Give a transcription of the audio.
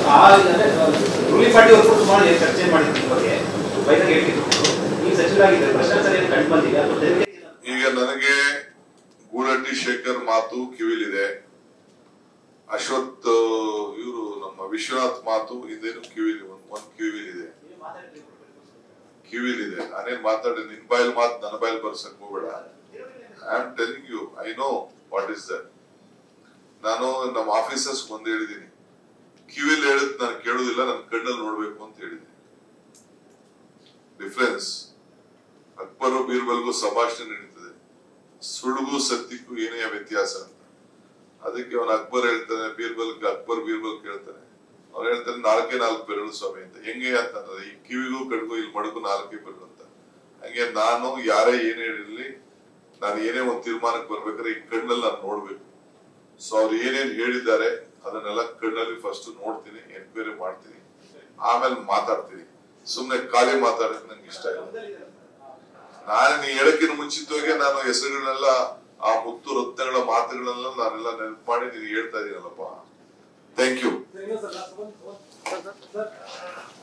ಆ ಅಂದ್ರೆ ruling party ಅವರು ಸುಮಾರು ಚರ್ಚೆ ಮಾಡಿದ್ರು ಈ ಬಗ್ಗೆ ಬೈದಾಗ ಹೇಳಿದ್ರು ಈಗ ಸಚಿವರಾಗಿದ್ದಾರೆ ಭ್ರಷ್ಟಾಚಾರ ಏನು ಕಂಡು ಬಂದಿದೆ ಅಥವಾ ತೆರಿಗೆ ಈಗ ನನಗೆ ಗೂಡಟ್ಟಿ ಶೇಖರ್ ಮಾತು ಕಿವಿಲಿದೆ ಅಶ್ವಥ್ ಇವರು ನಮ್ಮ ವಿಶ್ವನಾಥ್ ಮಾತು ಇದೇನು ಕಿವಿಲಿ ಒಂದ್ ಒಂದ್ ಕಿವಿಲಿದೆ ಕಿವಿಲಿದೆ ನಾನೇನ್ ಮಾತಾಡಿ ನಿನ್ ಬಾಯಲ್ಲಿ ಮಾತು ನನ್ನ ಬಾಯಲ್ಲಿ ಬರ್ಸಕ್ ಹೋಗ್ಬೇಡ I am telling you I know what is that ನಾನು ನಮ್ಮ ಆಫೀಸರ್ಸ್ ಒಂದ್ ಹೇಳಿದೀನಿ ಕಿವಿಲಿ ಹೇಳಿದ್ ನಾನು ಕೇಳುದಿಲ್ಲ ನನ್ನ ಕಣ್ಣಲ್ಲಿ ನೋಡ್ಬೇಕು ಅಂತ ಹೇಳಿದೀನಿ ಡಿಫ್ರೆನ್ಸ್ ಅಕ್ಬರು ಬೀರ್ಬಲ್ಗೂ ಸಂಭಾಷಣೆ ನಡೀತದೆ ಸುಳ್ಳಿಗೂ ಸತ್ಯಕ್ಕೂ ಏನೇ ವ್ಯತ್ಯಾಸ ಅಂತ ಅದಕ್ಕೆ ಅವನು ಅಕ್ಬರ್ ಹೇಳ್ತಾನೆ ಬೀರ್ಬಲ್ ಅಕ್ಬರ್ ಬೀರ್ಬಲ್ ಕೇಳ್ತಾನೆ ಅವ್ನು ಹೇಳ್ತಾನೆ ನಾಲ್ಕೇ ನಾಲ್ಕು ಬೆರಳು ಸ್ವಾಮಿ ಅಂತ ಹೆಂಗೆ ಅಂತಂದ್ರೆ ಈ ಕಿವಿಗೂ ಕಡ್ಗೂ ಇಲ್ಲಿ ಮಡಗು ನಾಲ್ಕೇ ಬೆರಳು ಅಂತ ಹಂಗೆ ನಾನು ಯಾರೇ ಏನೇ ಹೇಳಿರ್ಲಿ ನಾನು ಏನೇ ಒಂದು ತೀರ್ಮಾನಕ್ಕೆ ಬರ್ಬೇಕಾದ್ರೆ ಈ ಕಣ್ಣಲ್ಲಿ ನಾನು ನೋಡ್ಬೇಕು ಸೊ ಅವ್ರು ಏನೇನ್ ಹೇಳಿದ್ದಾರೆ ಅದನ್ನೆಲ್ಲ ಕಣ್ಣಲ್ಲಿ ಫಸ್ಟ್ ನೋಡ್ತೀನಿ ಎನ್ಕ್ವೈರಿ ಮಾಡ್ತೀನಿ ಆಮೇಲೆ ಮಾತಾಡ್ತೀನಿ ಸುಮ್ನೆ ಖಾಲಿ ಮಾತಾಡಕ್ ನಂಗೆ ಇಷ್ಟ ಇಲ್ಲ ನಾನು ನೀ ಹೇಳಕ್ಕಿನ ಮುಂಚಿತವಾಗಿ ನಾನು ಹೆಸರುಗಳನ್ನೆಲ್ಲ ಆ ಮುತ್ತು ರತ್ನಗಳ ಮಾತುಗಳನ್ನೆಲ್ಲ ನಾನೆಲ್ಲ ನೆನಪು ಮಾಡಿ ನೀನು ಹೇಳ್ತಾ ಇದೀನಲ್ಲಪ್ಪ ಥ್ಯಾಂಕ್ ಯು ಸರ್ ಇನ್ನೊಂದು sir last one- one- sir, sir, sir